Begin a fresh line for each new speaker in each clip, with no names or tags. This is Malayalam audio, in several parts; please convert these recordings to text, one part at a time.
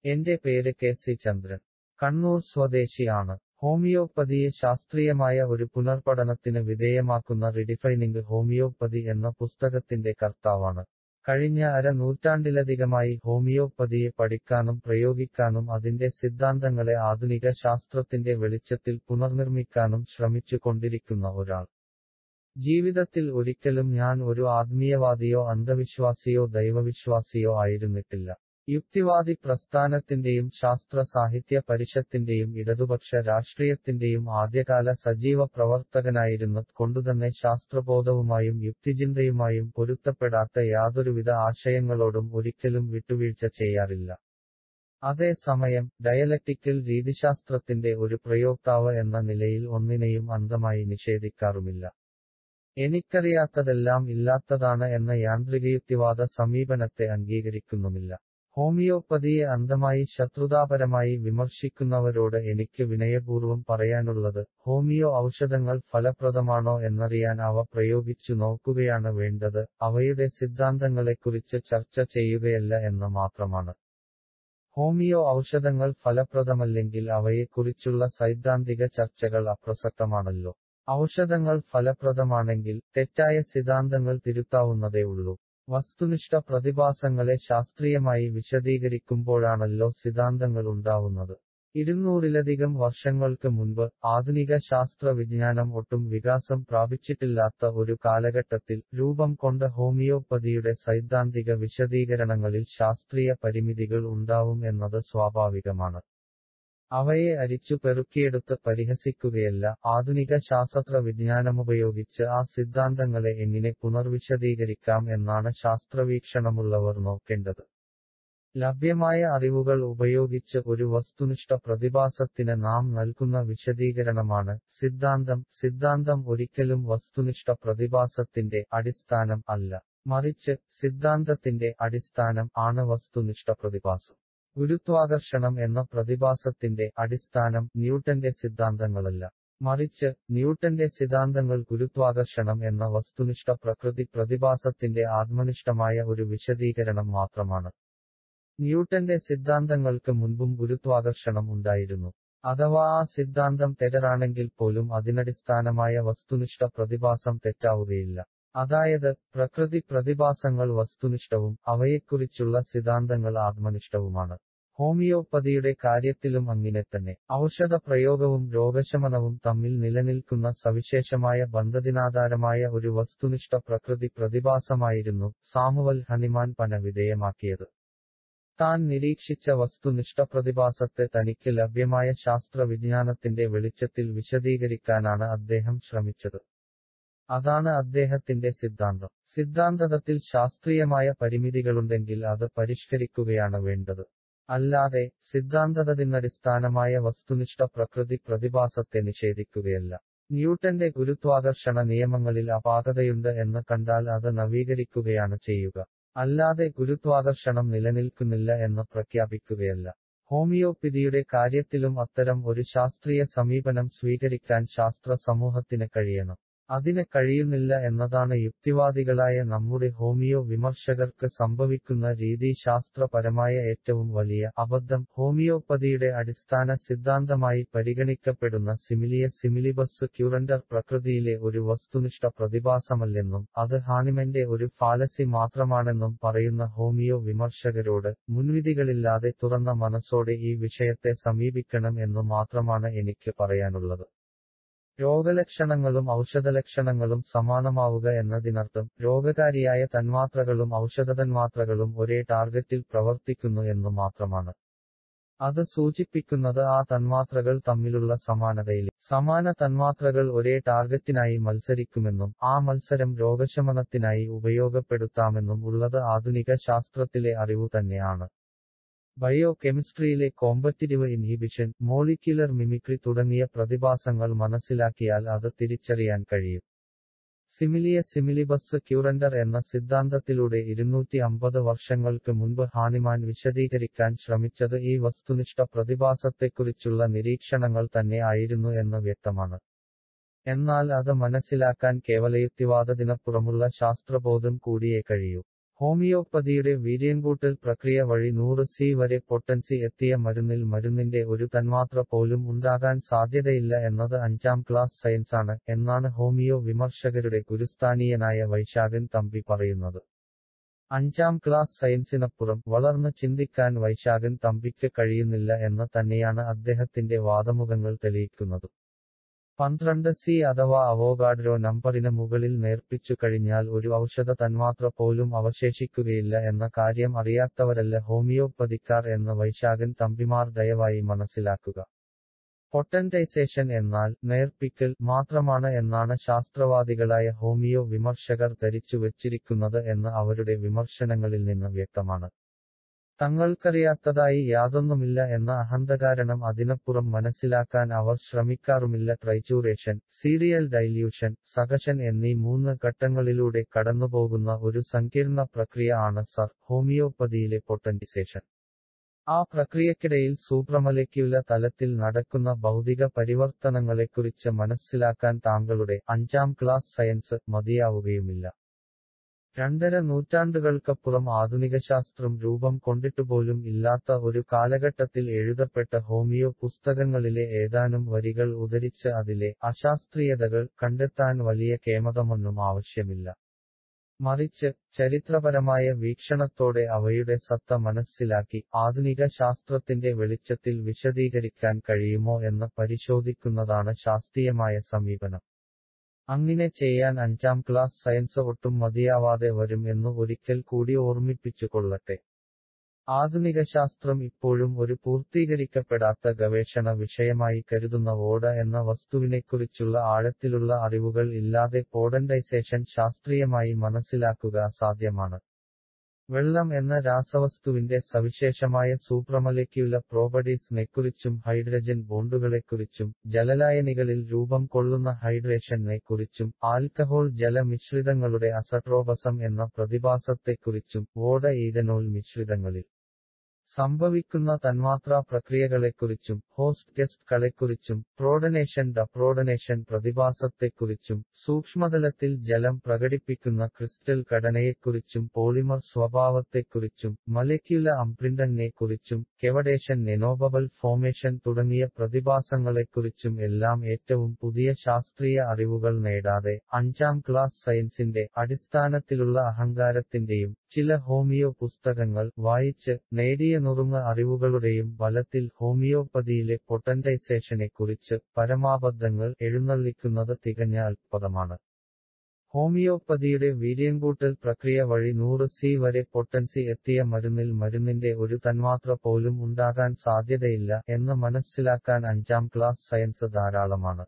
എന്റെ പേര് കെ സി ചന്ദ്രൻ കണ്ണൂർ സ്വദേശിയാണ് ഹോമിയോപ്പതിയെ ശാസ്ത്രീയമായ ഒരു പുനർപഠനത്തിന് വിധേയമാക്കുന്ന റിഡിഫൈനിംഗ് ഹോമിയോപ്പതി എന്ന പുസ്തകത്തിന്റെ കർത്താവാണ് കഴിഞ്ഞ അര നൂറ്റാണ്ടിലധികമായി ഹോമിയോപ്പതിയെ പഠിക്കാനും പ്രയോഗിക്കാനും അതിന്റെ സിദ്ധാന്തങ്ങളെ ആധുനിക ശാസ്ത്രത്തിന്റെ വെളിച്ചത്തിൽ പുനർനിർമ്മിക്കാനും ശ്രമിച്ചു കൊണ്ടിരിക്കുന്ന ഒരാൾ ജീവിതത്തിൽ ഒരിക്കലും ഞാൻ ഒരു ആത്മീയവാദിയോ അന്ധവിശ്വാസിയോ ദൈവവിശ്വാസിയോ ആയിരുന്നിട്ടില്ല യുക്തിവാദി പ്രസ്ഥാനത്തിന്റെയും ശാസ്ത്ര സാഹിത്യ പരിഷത്തിന്റെയും ഇടതുപക്ഷ രാഷ്ട്രീയത്തിന്റെയും ആദ്യകാല സജീവ പ്രവർത്തകനായിരുന്നത് കൊണ്ടുതന്നെ ശാസ്ത്രബോധവുമായും യുക്തിചിന്തയുമായും പൊരുത്തപ്പെടാത്ത യാതൊരുവിധ ആശയങ്ങളോടും ഒരിക്കലും വിട്ടുവീഴ്ച ചെയ്യാറില്ല അതേസമയം ഡയലക്റ്റിക്കൽ രീതിശാസ്ത്രത്തിന്റെ ഒരു പ്രയോക്താവ് എന്ന നിലയിൽ ഒന്നിനെയും അന്ധമായി നിഷേധിക്കാറുമില്ല എനിക്കറിയാത്തതെല്ലാം ഇല്ലാത്തതാണ് എന്ന യാന്ത്രികയുക്തിവാദ സമീപനത്തെ അംഗീകരിക്കുന്നുമില്ല ഹോമിയോപ്പതിയെ അന്ധമായി ശത്രുതാപരമായി വിമർശിക്കുന്നവരോട് എനിക്ക് വിനയപൂർവ്വം പറയാനുള്ളത് ഹോമിയോ ഔഷധങ്ങൾ ഫലപ്രദമാണോ എന്നറിയാൻ അവ പ്രയോഗിച്ചു നോക്കുകയാണ് വേണ്ടത് അവയുടെ സിദ്ധാന്തങ്ങളെക്കുറിച്ച് ചർച്ച ചെയ്യുകയല്ല എന്ന് മാത്രമാണ് ഹോമിയോ ഔഷധങ്ങൾ ഫലപ്രദമല്ലെങ്കിൽ അവയെക്കുറിച്ചുള്ള സൈദ്ധാന്തിക ചർച്ചകൾ അപ്രസക്തമാണല്ലോ ഔഷധങ്ങൾ ഫലപ്രദമാണെങ്കിൽ തെറ്റായ സിദ്ധാന്തങ്ങൾ തിരുത്താവുന്നതേ ഉള്ളൂ വസ്തുനിഷ്ഠ പ്രതിഭാസങ്ങളെ ശാസ്ത്രീയമായി വിശദീകരിക്കുമ്പോഴാണല്ലോ സിദ്ധാന്തങ്ങൾ ഉണ്ടാവുന്നത് ഇരുന്നൂറിലധികം വർഷങ്ങൾക്ക് മുൻപ് ആധുനിക ശാസ്ത്ര വിജ്ഞാനം ഒട്ടും വികാസം പ്രാപിച്ചിട്ടില്ലാത്ത ഒരു കാലഘട്ടത്തിൽ രൂപം കൊണ്ട ഹോമിയോപ്പതിയുടെ സൈദ്ധാന്തിക വിശദീകരണങ്ങളിൽ ശാസ്ത്രീയ പരിമിതികൾ ഉണ്ടാവും എന്നത് സ്വാഭാവികമാണ് അവയെ അരിച്ചു പെറുക്കിയെടുത്ത് പരിഹസിക്കുകയല്ല ആധുനിക ശാസ്ത്ര വിജ്ഞാനമുപയോഗിച്ച് ആ സിദ്ധാന്തങ്ങളെ എങ്ങനെ പുനർവിശദീകരിക്കാം എന്നാണ് ശാസ്ത്രവീക്ഷണമുള്ളവർ നോക്കേണ്ടത് ലഭ്യമായ അറിവുകൾ ഉപയോഗിച്ച് ഒരു വസ്തുനിഷ്ഠ പ്രതിഭാസത്തിന് നാം നൽകുന്ന വിശദീകരണമാണ് സിദ്ധാന്തം സിദ്ധാന്തം ഒരിക്കലും വസ്തുനിഷ്ഠ പ്രതിഭാസത്തിന്റെ അടിസ്ഥാനം അല്ല മറിച്ച് സിദ്ധാന്തത്തിന്റെ അടിസ്ഥാനം ആണ് വസ്തുനിഷ്ഠ പ്രതിഭാസം ഗുരുത്വാകർഷണം എന്ന പ്രതിഭാസത്തിന്റെ അടിസ്ഥാനം ന്യൂട്ടന്റെ സിദ്ധാന്തങ്ങളല്ല മറിച്ച് ന്യൂട്ടന്റെ സിദ്ധാന്തങ്ങൾ ഗുരുത്വാകർഷണം എന്ന വസ്തുനിഷ്ഠ പ്രകൃതി പ്രതിഭാസത്തിന്റെ ആത്മനിഷ്ഠമായ ഒരു വിശദീകരണം മാത്രമാണ് ന്യൂട്ടന്റെ സിദ്ധാന്തങ്ങൾക്ക് മുൻപും ഗുരുത്വാകർഷണം ഉണ്ടായിരുന്നു അഥവാ ആ സിദ്ധാന്തം തെറ്ററാണെങ്കിൽ പോലും അതിനടിസ്ഥാനമായ വസ്തുനിഷ്ഠ പ്രതിഭാസം തെറ്റാവുകയില്ല അതായത് പ്രകൃതി പ്രതിഭാസങ്ങൾ വസ്തുനിഷ്ഠവും അവയെക്കുറിച്ചുള്ള സിദ്ധാന്തങ്ങൾ ആത്മനിഷ്ഠവുമാണ് ഹോമിയോപ്പതിയുടെ കാര്യത്തിലും അങ്ങനെ തന്നെ ഔഷധ പ്രയോഗവും രോഗശമനവും തമ്മിൽ നിലനിൽക്കുന്ന സവിശേഷമായ ബന്ധത്തിനാധാരമായ ഒരു വസ്തുനിഷ്ഠ പ്രകൃതി പ്രതിഭാസമായിരുന്നു സാമുവൽ ഹനിമാൻ പന വിധേയമാക്കിയത് താൻ നിരീക്ഷിച്ച വസ്തുനിഷ്ഠ പ്രതിഭാസത്തെ തനിക്ക് ലഭ്യമായ ശാസ്ത്ര വിജ്ഞാനത്തിന്റെ വെളിച്ചത്തിൽ വിശദീകരിക്കാനാണ് അദ്ദേഹം ശ്രമിച്ചത് അതാണ് അദ്ദേഹത്തിന്റെ സിദ്ധാന്തം സിദ്ധാന്തത്തിൽ ശാസ്ത്രീയമായ പരിമിതികളുണ്ടെങ്കിൽ അത് പരിഷ്കരിക്കുകയാണ് വേണ്ടത് അല്ലാതെ സിദ്ധാന്തത്തിനടിസ്ഥാനമായ വസ്തുനിഷ്ഠ പ്രകൃതി പ്രതിഭാസത്തെ നിഷേധിക്കുകയല്ല ന്യൂട്ടന്റെ ഗുരുത്വാകർഷണ നിയമങ്ങളിൽ അപാകതയുണ്ട് എന്ന് കണ്ടാൽ അത് നവീകരിക്കുകയാണ് ചെയ്യുക അല്ലാതെ ഗുരുത്വാകർഷണം നിലനിൽക്കുന്നില്ല എന്ന് പ്രഖ്യാപിക്കുകയല്ല ഹോമിയോപ്പതിയുടെ കാര്യത്തിലും അത്തരം ഒരു ശാസ്ത്രീയ സമീപനം സ്വീകരിക്കാൻ ശാസ്ത്ര സമൂഹത്തിന് കഴിയണം അതിന് കഴിയുന്നില്ല എന്നതാണ് യുക്തിവാദികളായ നമ്മുടെ ഹോമിയോ വിമർശകർക്ക് സംഭവിക്കുന്ന രീതിശാസ്ത്രപരമായ ഏറ്റവും വലിയ അബദ്ധം ഹോമിയോപ്പതിയുടെ അടിസ്ഥാന സിദ്ധാന്തമായി പരിഗണിക്കപ്പെടുന്ന സിമിലിയ സിമിലിബസ് ക്യൂറന്റർ പ്രകൃതിയിലെ ഒരു വസ്തുനിഷ്ഠ പ്രതിഭാസമല്ലെന്നും അത് ഹാനിമന്റെ ഒരു ഫാലസി മാത്രമാണെന്നും പറയുന്ന ഹോമിയോ വിമർശകരോട് മുൻവിധികളില്ലാതെ തുറന്ന മനസ്സോടെ ഈ വിഷയത്തെ സമീപിക്കണം എന്നു മാത്രമാണ് എനിക്ക് പറയാനുള്ളത് രോഗലക്ഷണങ്ങളും ഔഷധലക്ഷണങ്ങളും സമാനമാവുക എന്നതിനർത്ഥം രോഗകാരിയായ തന്മാത്രകളും ഔഷധതന്മാത്രകളും ഒരേ ടാർഗറ്റിൽ പ്രവർത്തിക്കുന്നു എന്നു മാത്രമാണ് അത് സൂചിപ്പിക്കുന്നത് ആ തന്മാത്രകൾ തമ്മിലുള്ള സമാനതയിൽ സമാന തന്മാത്രകൾ ഒരേ ടാർഗറ്റിനായി മത്സരിക്കുമെന്നും ആ മത്സരം രോഗശമനത്തിനായി ഉപയോഗപ്പെടുത്താമെന്നും ഉള്ളത് ആധുനിക ശാസ്ത്രത്തിലെ അറിവു തന്നെയാണ് ബയോ കെമിസ്ട്രിയിലെ കോമ്പറ്റിറ്റീവ് ഇൻഹിബിഷൻ മോളിക്യുലർ മിമിക്രി തുടങ്ങിയ പ്രതിഭാസങ്ങൾ മനസ്സിലാക്കിയാൽ അത് തിരിച്ചറിയാൻ കഴിയും സിമിലിയ സിമിലിബസ് ക്യൂറന്റർ എന്ന സിദ്ധാന്തത്തിലൂടെ ഇരുന്നൂറ്റി അമ്പത് വർഷങ്ങൾക്ക് മുൻപ് ഹാനിമാൻ വിശദീകരിക്കാൻ ശ്രമിച്ചത് ഈ വസ്തുനിഷ്ഠ പ്രതിഭാസത്തെക്കുറിച്ചുള്ള നിരീക്ഷണങ്ങൾ തന്നെ ആയിരുന്നു എന്ന് വ്യക്തമാണ് എന്നാൽ അത് മനസ്സിലാക്കാൻ കേവലയുക്തിവാദത്തിനപ്പുറമുള്ള ശാസ്ത്രബോധം കൂടിയേ കഴിയൂ ഹോമിയോപ്പതിയുടെ വീര്യംകൂട്ടൽ പ്രക്രിയ വഴി നൂറ് സി വരെ പൊട്ടൻസി എത്തിയ മരുന്നിൽ മരുന്നിന്റെ ഒരു തന്മാത്ര പോലും ഉണ്ടാകാൻ സാധ്യതയില്ല എന്നത് അഞ്ചാം ക്ലാസ് സയൻസാണ് എന്നാണ് ഹോമിയോ വിമർശകരുടെ ഗുരുസ്ഥാനീയനായ വൈശാഖൻ തമ്പി പറയുന്നത് അഞ്ചാം ക്ലാസ് സയൻസിനപ്പുറം വളർന്ന് ചിന്തിക്കാൻ വൈശാഖൻ തമ്പിക്ക് കഴിയുന്നില്ല എന്ന് തന്നെയാണ് അദ്ദേഹത്തിന്റെ വാദമുഖങ്ങൾ തെളിയിക്കുന്നത് പന്ത്രണ്ട് സി അഥവാ അവോഗാഡ്രോ നമ്പറിന് മുകളിൽ നേർപ്പിച്ചു കഴിഞ്ഞാൽ ഒരു ഔഷധ തന്മാത്ര പോലും അവശേഷിക്കുകയില്ല എന്ന കാര്യം അറിയാത്തവരല്ല ഹോമിയോപ്പതിക്കാർ എന്ന് വൈശാഖൻ തമ്പിമാർ ദയവായി മനസ്സിലാക്കുക പൊട്ടന്റൈസേഷൻ എന്നാൽ നേർപ്പിക്കൽ മാത്രമാണ് എന്നാണ് ശാസ്ത്രവാദികളായ ഹോമിയോ വിമർശകർ ധരിച്ചു വച്ചിരിക്കുന്നത് എന്ന് അവരുടെ വിമർശനങ്ങളിൽ നിന്ന് വ്യക്തമാണ് തങ്ങൾക്കറിയാത്തതായി യാതൊന്നുമില്ല എന്ന അഹന്തകാരണം അതിനപ്പുറം മനസ്സിലാക്കാൻ അവർ ശ്രമിക്കാറുമില്ല ട്രൈച്ചൂറേഷൻ സീരിയൽ ഡൈല്യൂഷൻ സകഷൻ എന്നീ മൂന്ന് ഘട്ടങ്ങളിലൂടെ കടന്നുപോകുന്ന ഒരു സങ്കീർണ പ്രക്രിയ ആണ് സർ ഹോമിയോപ്പതിയിലെ പൊട്ടന്റിസേഷൻ ആ പ്രക്രിയക്കിടയിൽ സൂപ്രമലയ്ക്കുല തലത്തിൽ നടക്കുന്ന ഭൗതിക പരിവർത്തനങ്ങളെക്കുറിച്ച് മനസ്സിലാക്കാൻ താങ്കളുടെ അഞ്ചാം ക്ലാസ് സയൻസ് മതിയാവുകയുമില്ല രണ്ടര നൂറ്റാണ്ടുകൾക്കപ്പുറം ആധുനികശാസ്ത്രം രൂപം കൊണ്ടിട്ടുപോലും ഇല്ലാത്ത ഒരു കാലഘട്ടത്തിൽ എഴുതപ്പെട്ട ഹോമിയോ പുസ്തകങ്ങളിലെ ഏതാനും വരികൾ ഉദ്ധരിച്ച് അതിലെ അശാസ്ത്രീയതകൾ കണ്ടെത്താൻ വലിയ കേമതമൊന്നും ആവശ്യമില്ല മറിച്ച് ചരിത്രപരമായ വീക്ഷണത്തോടെ അവയുടെ സത്ത മനസ്സിലാക്കി ആധുനിക ശാസ്ത്രത്തിന്റെ വെളിച്ചത്തിൽ വിശദീകരിക്കാൻ കഴിയുമോ എന്ന് പരിശോധിക്കുന്നതാണ് ശാസ്ത്രീയമായ സമീപനം അങ്ങനെ ചെയ്യാൻ അഞ്ചാം ക്ലാസ് സയൻസ് ഒട്ടും മതിയാവാതെ വരും എന്ന് ഒരിക്കൽ കൂടി ഓർമ്മിപ്പിച്ചു കൊള്ളട്ടെ ആധുനിക ശാസ്ത്രം ഇപ്പോഴും ഒരു പൂർത്തീകരിക്കപ്പെടാത്ത ഗവേഷണ വിഷയമായി കരുതുന്ന ഓട എന്ന വസ്തുവിനെക്കുറിച്ചുള്ള ആഴത്തിലുള്ള അറിവുകൾ ഇല്ലാതെ പോഡന്റൈസേഷൻ ശാസ്ത്രീയമായി മനസ്സിലാക്കുക അസാധ്യമാണ് വെള്ളം എന്ന രാസവസ്തുവിന്റെ സവിശേഷമായ സൂപ്രമലയ്ക്കുള്ള പ്രോപ്പർട്ടീസിനെക്കുറിച്ചും ഹൈഡ്രജൻ ബോണ്ടുകളെക്കുറിച്ചും ജലലായനികളിൽ രൂപം കൊള്ളുന്ന ഹൈഡ്രേഷനെക്കുറിച്ചും ആൽക്കഹോൾ ജലമിശ്രിതങ്ങളുടെ അസട്രോപസം എന്ന പ്രതിഭാസത്തെക്കുറിച്ചും വോഡ ഈഥനോൾ മിശ്രിതങ്ങളിൽ സംഭവിക്കുന്ന തന്മാത്രാ പ്രക്രിയകളെക്കുറിച്ചും ഹോസ്റ്റ് ഗസ്റ്റുകളെക്കുറിച്ചും പ്രോഡനേഷൻ ഡപ്രോഡനേഷൻ പ്രതിഭാസത്തെക്കുറിച്ചും സൂക്ഷ്മതലത്തിൽ ജലം പ്രകടിപ്പിക്കുന്ന ക്രിസ്റ്റൽ ഘടനയെക്കുറിച്ചും പോളിമർ സ്വഭാവത്തെക്കുറിച്ചും മലക്യുല അംപ്രിന്റങ്ങിനെക്കുറിച്ചും കെവഡേഷൻ നെനോബബൽ ഫോമേഷൻ തുടങ്ങിയ പ്രതിഭാസങ്ങളെക്കുറിച്ചും എല്ലാം ഏറ്റവും പുതിയ ശാസ്ത്രീയ അറിവുകൾ നേടാതെ അഞ്ചാം ക്ലാസ് സയൻസിന്റെ അടിസ്ഥാനത്തിലുള്ള അഹങ്കാരത്തിന്റെയും ചില ഹോമിയോ പുസ്തകങ്ങൾ വായിച്ച് നേടിയ നുറുങ്ങ അറിവുകളുടെയും ബലത്തിൽ ഹോമിയോപ്പതിയിലെ പൊട്ടന്റൈസേഷനെ കുറിച്ച് പരമാബദ്ധങ്ങൾ എഴുന്നള്ളിക്കുന്നത് തികഞ്ഞ അത്ഭുതമാണ് ഹോമിയോപ്പതിയുടെ വീര്യംകൂട്ടൽ പ്രക്രിയ വഴി നൂറ് സി വരെ പൊട്ടൻസി എത്തിയ മരുന്നിൽ മരുന്നിന്റെ ഒരു തന്മാത്ര പോലും ഉണ്ടാകാൻ സാധ്യതയില്ല എന്ന് മനസ്സിലാക്കാൻ അഞ്ചാം ക്ലാസ് സയൻസ് ധാരാളമാണ്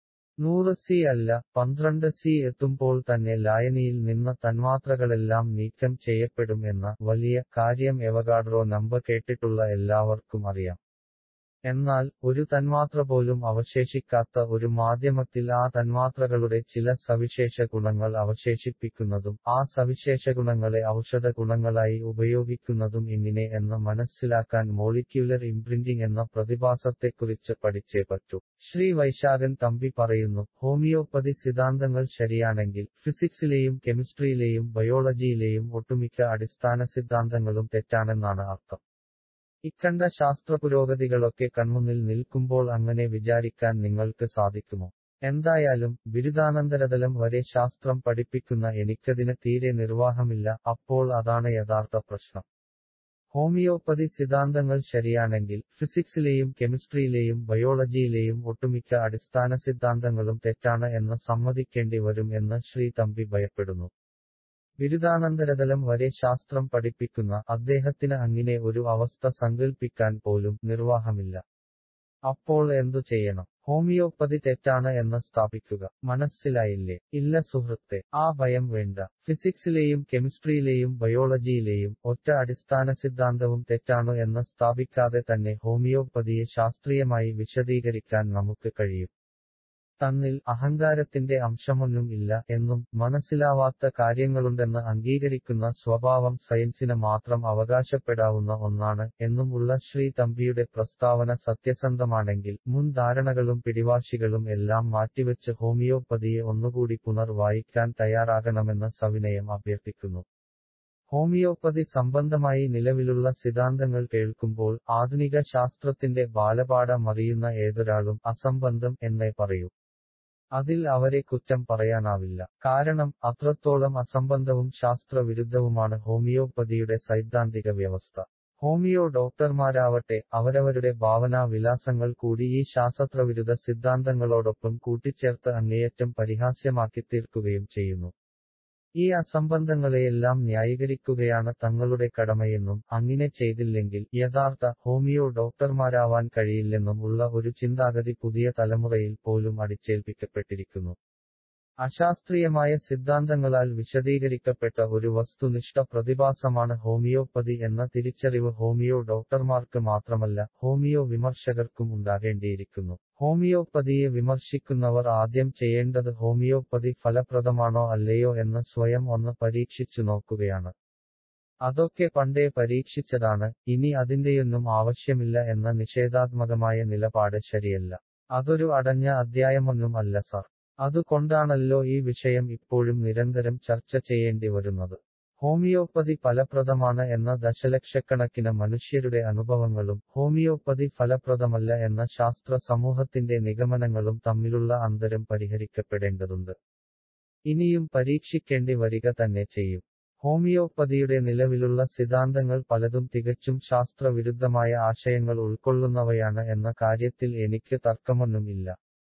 നൂറ് സി അല്ല പന്ത്രണ്ട് സി എത്തുമ്പോൾ തന്നെ ലായനിയിൽ നിന്ന് തന്മാത്രകളെല്ലാം നീക്കം ചെയ്യപ്പെടും എന്ന വലിയ കാര്യം എവഗാഡ്രോ നമ്പ കേട്ടിട്ടുള്ള എല്ലാവർക്കും അറിയാം എന്നാൽ ഒരു തന്മാത്ര പോലും അവശേഷിക്കാത്ത ഒരു മാധ്യമത്തിൽ ആ തന്മാത്രകളുടെ ചില സവിശേഷ ഗുണങ്ങൾ അവശേഷിപ്പിക്കുന്നതും ആ സവിശേഷ ഗുണങ്ങളെ ഔഷധ ഗുണങ്ങളായി ഉപയോഗിക്കുന്നതും എങ്ങനെ എന്ന് മനസ്സിലാക്കാൻ മോളിക്യൂലർ ഇംപ്രിന്റിംഗ് എന്ന പ്രതിഭാസത്തെക്കുറിച്ച് പഠിച്ചേ പറ്റൂ ശ്രീ വൈശാഖൻ തമ്പി പറയുന്നു ഹോമിയോപ്പതി സിദ്ധാന്തങ്ങൾ ശരിയാണെങ്കിൽ ഫിസിക്സിലെയും കെമിസ്ട്രിയിലെയും ബയോളജിയിലെയും ഒട്ടുമിക്ക അടിസ്ഥാന സിദ്ധാന്തങ്ങളും തെറ്റാണെന്നാണ് അർത്ഥം ഇക്കണ്ട ശാസ്ത്രപുരോഗതികളൊക്കെ കൺമുന്നിൽ നിൽക്കുമ്പോൾ അങ്ങനെ വിചാരിക്കാൻ നിങ്ങൾക്ക് സാധിക്കുമോ എന്തായാലും ബിരുദാനന്തരതലം വരെ ശാസ്ത്രം പഠിപ്പിക്കുന്ന എനിക്കതിന് തീരെ നിർവാഹമില്ല അപ്പോൾ അതാണ് യഥാർത്ഥ പ്രശ്നം ഹോമിയോപ്പതി സിദ്ധാന്തങ്ങൾ ശരിയാണെങ്കിൽ ഫിസിക്സിലെയും കെമിസ്ട്രിയിലെയും ബയോളജിയിലെയും ഒട്ടുമിക്ക അടിസ്ഥാന സിദ്ധാന്തങ്ങളും തെറ്റാണ് എന്ന് സമ്മതിക്കേണ്ടി വരും എന്ന് ശ്രീ തമ്പി ഭയപ്പെടുന്നു ബിരുദാനന്തരതലം വരെ ശാസ്ത്രം പഠിപ്പിക്കുന്ന അദ്ദേഹത്തിന് അങ്ങനെ ഒരു അവസ്ഥ സങ്കൽപ്പിക്കാൻ പോലും നിർവാഹമില്ല അപ്പോൾ എന്തു ചെയ്യണം ഹോമിയോപ്പതി തെറ്റാണ് എന്ന് സ്ഥാപിക്കുക മനസ്സിലായില്ലേ ഇല്ല സുഹൃത്തെ ആ ഭയം വേണ്ട ഫിസിക്സിലെയും കെമിസ്ട്രിയിലെയും ബയോളജിയിലെയും ഒറ്റ അടിസ്ഥാന സിദ്ധാന്തവും തെറ്റാണു എന്ന് സ്ഥാപിക്കാതെ തന്നെ ഹോമിയോപ്പതിയെ ശാസ്ത്രീയമായി വിശദീകരിക്കാൻ നമുക്ക് കഴിയും തന്നിൽ അഹങ്കാരത്തിന്റെ അംശമൊന്നും ഇല്ല എന്നും മനസ്സിലാവാത്ത കാര്യങ്ങളുണ്ടെന്ന് അംഗീകരിക്കുന്ന സ്വഭാവം സയൻസിന് മാത്രം അവകാശപ്പെടാവുന്ന ഒന്നാണ് എന്നും ഉള്ള ശ്രീ തമ്പിയുടെ പ്രസ്താവന സത്യസന്ധമാണെങ്കിൽ മുൻ ധാരണകളും പിടിവാശികളും എല്ലാം മാറ്റിവെച്ച് ഹോമിയോപ്പതിയെ ഒന്നുകൂടി പുനർ വായിക്കാൻ തയ്യാറാകണമെന്ന് സവിനയം അഭ്യർത്ഥിക്കുന്നു ഹോമിയോപ്പതി സംബന്ധമായി നിലവിലുള്ള സിദ്ധാന്തങ്ങൾ കേൾക്കുമ്പോൾ ആധുനിക ശാസ്ത്രത്തിന്റെ ബാലപാഠ മറിയുന്ന ഏതൊരാളും അസംബന്ധം എന്നേ പറയൂ അതിൽ അവരെ കുറ്റം പറയാനാവില്ല കാരണം അത്രത്തോളം അസംബന്ധവും ശാസ്ത്രവിരുദ്ധവുമാണ് ഹോമിയോപ്പതിയുടെ സൈദ്ധാന്തിക വ്യവസ്ഥ ഹോമിയോ ഡോക്ടർമാരാവട്ടെ അവരവരുടെ ഭാവനാ വിലാസങ്ങൾ കൂടി ഈ ശാസ്ത്രവിരുദ്ധ സിദ്ധാന്തങ്ങളോടൊപ്പം കൂട്ടിച്ചേർത്ത് അങ്ങേയറ്റം പരിഹാസ്യമാക്കി തീർക്കുകയും ചെയ്യുന്നു ഈ അസംബന്ധങ്ങളെയെല്ലാം ന്യായീകരിക്കുകയാണ് തങ്ങളുടെ കടമയെന്നും അങ്ങനെ ചെയ്തില്ലെങ്കിൽ യഥാർത്ഥ ഹോമിയോ ഡോക്ടർമാരാവാൻ കഴിയില്ലെന്നും ഉള്ള ഒരു ചിന്താഗതി പുതിയ തലമുറയിൽ പോലും അടിച്ചേൽപ്പിക്കപ്പെട്ടിരിക്കുന്നു അശാസ്ത്രീയമായ സിദ്ധാന്തങ്ങളാൽ വിശദീകരിക്കപ്പെട്ട ഒരു വസ്തുനിഷ്ഠ പ്രതിഭാസമാണ് ഹോമിയോപ്പതി എന്ന തിരിച്ചറിവ് ഹോമിയോ ഡോക്ടർമാർക്ക് മാത്രമല്ല ഹോമിയോ വിമർശകർക്കും ഉണ്ടാകേണ്ടിയിരിക്കുന്നു ഹോമിയോപ്പതിയെ വിമർശിക്കുന്നവർ ആദ്യം ചെയ്യേണ്ടത് ഹോമിയോപ്പതി ഫലപ്രദമാണോ അല്ലയോ എന്ന് സ്വയം ഒന്ന് പരീക്ഷിച്ചു നോക്കുകയാണ് അതൊക്കെ പണ്ടേ പരീക്ഷിച്ചതാണ് ഇനി അതിന്റെയൊന്നും ആവശ്യമില്ല എന്ന നിഷേധാത്മകമായ നിലപാട് ശരിയല്ല അതൊരു അടഞ്ഞ അധ്യായമൊന്നും അല്ല സർ അതുകൊണ്ടാണല്ലോ ഈ വിഷയം ഇപ്പോഴും നിരന്തരം ചർച്ച ചെയ്യേണ്ടി വരുന്നത് ഹോമിയോപ്പതി ഫലപ്രദമാണ് എന്ന ദശലക്ഷക്കണക്കിന് മനുഷ്യരുടെ അനുഭവങ്ങളും ഹോമിയോപ്പതി ഫലപ്രദമല്ല എന്ന ശാസ്ത്ര സമൂഹത്തിന്റെ നിഗമനങ്ങളും തമ്മിലുള്ള അന്തരം പരിഹരിക്കപ്പെടേണ്ടതുണ്ട് ഇനിയും പരീക്ഷിക്കേണ്ടി വരിക തന്നെ ചെയ്യും ഹോമിയോപ്പതിയുടെ നിലവിലുള്ള സിദ്ധാന്തങ്ങൾ പലതും തികച്ചും ശാസ്ത്രവിരുദ്ധമായ ആശയങ്ങൾ ഉൾക്കൊള്ളുന്നവയാണ് എന്ന കാര്യത്തിൽ എനിക്ക് തർക്കമൊന്നും ഇല്ല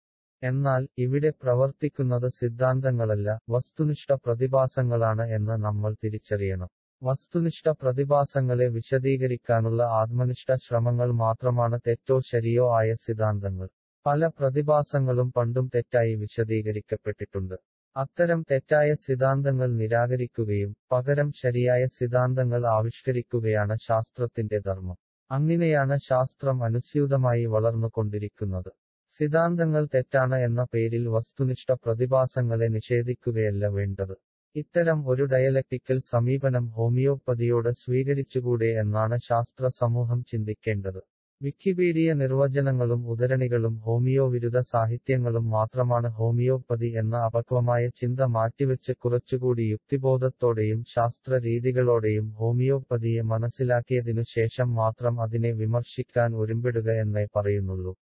എന്നാൽ ഇവിടെ പ്രവർത്തിക്കുന്നത് സിദ്ധാന്തങ്ങളല്ല വസ്തുനിഷ്ഠ പ്രതിഭാസങ്ങളാണ് എന്ന് നമ്മൾ തിരിച്ചറിയണം വസ്തുനിഷ്ഠ പ്രതിഭാസങ്ങളെ വിശദീകരിക്കാനുള്ള ആത്മനിഷ്ഠ ശ്രമങ്ങൾ മാത്രമാണ് തെറ്റോ ശരിയോ ആയ സിദ്ധാന്തങ്ങൾ പല പ്രതിഭാസങ്ങളും പണ്ടും തെറ്റായി വിശദീകരിക്കപ്പെട്ടിട്ടുണ്ട് അത്തരം തെറ്റായ സിദ്ധാന്തങ്ങൾ നിരാകരിക്കുകയും പകരം ശരിയായ സിദ്ധാന്തങ്ങൾ ആവിഷ്കരിക്കുകയാണ് ശാസ്ത്രത്തിന്റെ ധർമ്മം അങ്ങനെയാണ് ശാസ്ത്രം അനുസ്യൂതമായി വളർന്നുകൊണ്ടിരിക്കുന്നത് സിദ്ധാന്തങ്ങൾ തെറ്റാണ് എന്ന പേരിൽ വസ്തുനിഷ്ഠ പ്രതിഭാസങ്ങളെ നിഷേധിക്കുകയല്ല വേണ്ടത് ഇത്തരം ഒരു ഡയലക്ടിക്കൽ സമീപനം ഹോമിയോപ്പതിയോട് സ്വീകരിച്ചുകൂടെ എന്നാണ് ശാസ്ത്ര സമൂഹം ചിന്തിക്കേണ്ടത് വിക്കിപീഡിയ നിർവചനങ്ങളും ഉദരണികളും ഹോമിയോ വിരുദ്ധ സാഹിത്യങ്ങളും മാത്രമാണ് ഹോമിയോപ്പതി എന്ന അപക്വമായ ചിന്ത മാറ്റിവെച്ച് കുറച്ചുകൂടി യുക്തിബോധത്തോടെയും ശാസ്ത്ര രീതികളോടെയും ഹോമിയോപ്പതിയെ മനസ്സിലാക്കിയതിനു ശേഷം മാത്രം അതിനെ വിമർശിക്കാൻ ഒരുമ്പെടുക എന്നേ പറയുന്നുള്ളൂ